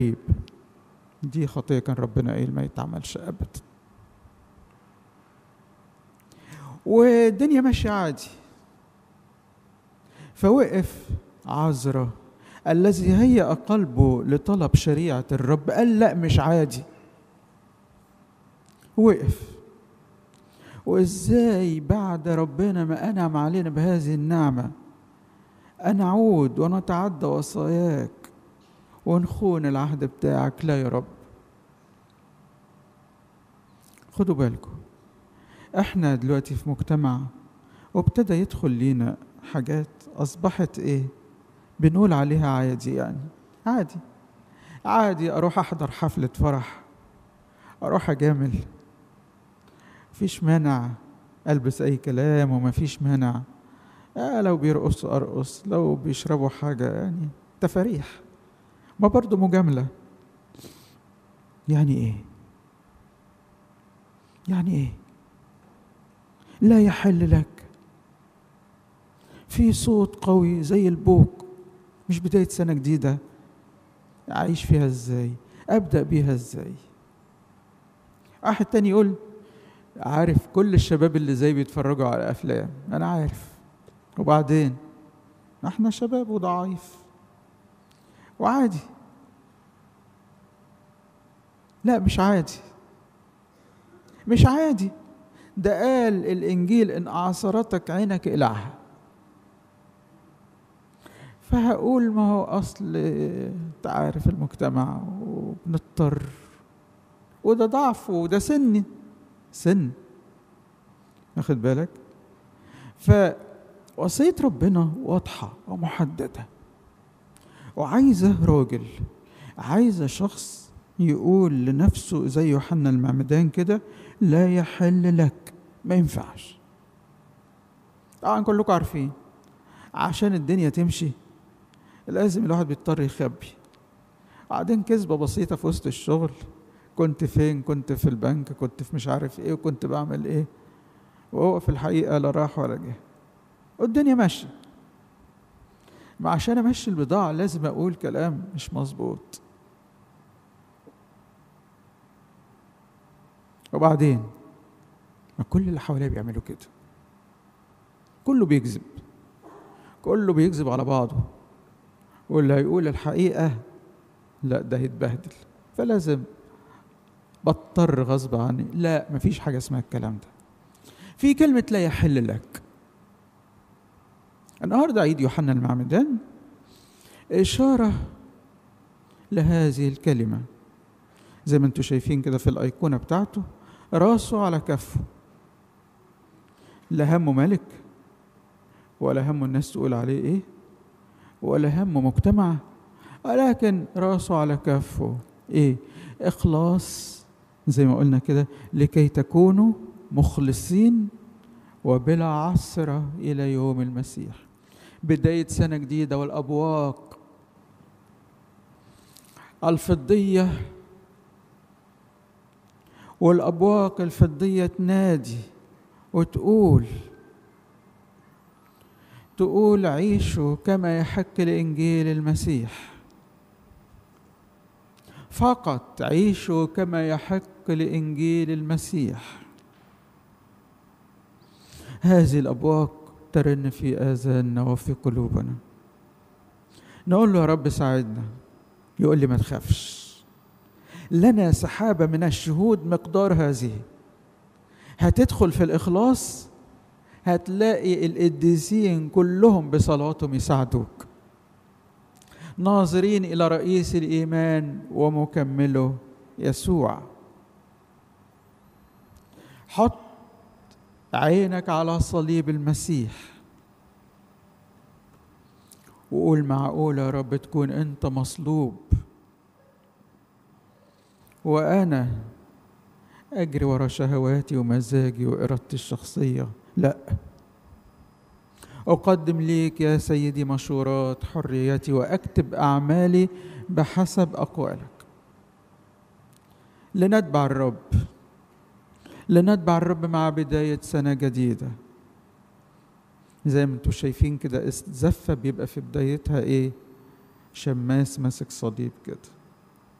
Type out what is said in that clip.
دي خطية كان ربنا قايل ما يتعملش أبدا والدنيا ماشية عادي فوقف عذرة الذي هيأ قلبه لطلب شريعة الرب قال لا مش عادي وقف وازاي بعد ربنا ما انعم علينا بهذه النعمه نعود ونتعدى وصاياك ونخون العهد بتاعك لا يا رب خدوا بالكم احنا دلوقتي في مجتمع وابتدى يدخل لينا حاجات اصبحت ايه بنقول عليها عادي يعني عادي عادي اروح احضر حفله فرح اروح اجامل مفيش مانع البس اي كلام ومفيش مانع آه لو بيرقصوا ارقص لو بيشربوا حاجه يعني تفاريح ما برضو مجامله يعني ايه يعني ايه لا يحل لك في صوت قوي زي البوق مش بدايه سنه جديده اعيش فيها ازاي ابدا بيها ازاي واحد تاني يقول عارف كل الشباب اللي زي بيتفرجوا على افلام انا عارف وبعدين احنا شباب وضعيف وعادي لا مش عادي مش عادي ده قال الانجيل ان اعصرتك عينك العها فهقول ما هو اصل تعرف المجتمع وبنضطر وده ضعف وده سن سن واخد بالك فوصية ربنا واضحة ومحددة وعايزة راجل عايزة شخص يقول لنفسه زي يوحنا المعمدان كده لا يحل لك ما ينفعش طبعا كلكم عارفين عشان الدنيا تمشي لازم الواحد بيضطر يخبي بعدين كذبة بسيطة في وسط الشغل كنت فين كنت في البنك كنت في مش عارف ايه وكنت بعمل ايه وهو في الحقيقة لا راح ولا جه والدنيا ماشية ما عشان امشي البضاعة لازم اقول كلام مش مظبوط وبعدين ما كل اللي حواليه بيعملوا كده كله بيكذب كله بيكذب على بعضه واللي هيقول الحقيقة لا ده هيتبهدل فلازم بضطر غصب عني لا مفيش حاجة اسمها الكلام ده في كلمة لا يحل لك النهاردة عيد يوحنا المعمدان إشارة لهذه الكلمة زي ما انتم شايفين كده في الأيقونة بتاعته راسه على كفه لا همه ملك ولا همه الناس تقول عليه ايه ولا همه مجتمع ولكن راسه على كفه ايه اخلاص زي ما قلنا كده لكي تكونوا مخلصين وبلا عثرة إلى يوم المسيح بداية سنة جديدة والأبواق الفضية والأبواق الفضية تنادي وتقول تقول عيشوا كما يحق لإنجيل المسيح فقط عيشوا كما يحق لإنجيل المسيح هذه الأبواق ترن في آذاننا وفي قلوبنا نقول له يا رب ساعدنا يقول لي ما تخافش لنا سحابة من الشهود مقدار هذه هتدخل في الإخلاص هتلاقي القديسين كلهم بصلاتهم يساعدوك ناظرين إلى رئيس الإيمان ومكمله يسوع حط عينك على صليب المسيح وقول معقول يا رب تكون انت مصلوب وانا اجري ورا شهواتي ومزاجي وارادتي الشخصيه لا اقدم ليك يا سيدي مشورات حريتي واكتب اعمالي بحسب اقوالك لنتبع الرب لنتبع الرب مع بداية سنة جديدة زي ما انتم شايفين كده الزفة بيبقى في بدايتها ايه شماس ماسك صليب كده